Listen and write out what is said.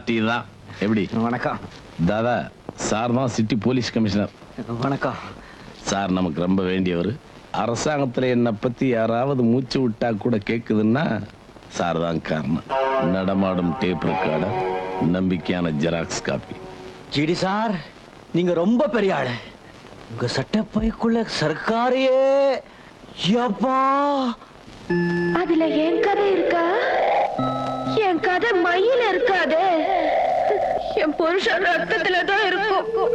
party தான் எப்படி வணக்கம் தாதா சார் தான் சிட்டி போலீஸ் கமிஷனர் வணக்கம் சார் நமக்கு ரொம்ப வேண்டியவர் அரசாங்கத்துல என்னை பத்தி யாராவது மூச்சு விட்டா கூட கேக்குதுன்னா சார் தான் காரணம் நடமாடும் டேப் ரெக்கார்டர் நம்பிக்கையான ஜெராக்ஸ் காப்பி ஜிடி சார் நீங்க ரொம்ப பெரிய ஆளு உங்க சட்டப்பைக்குள்ள சர்க்காரையே யப்பா அதுல என் கதை இருக்கா என் கதை மையில இருக்காதே என் புருஷன் ரத்தத்துல தான் இருக்கும்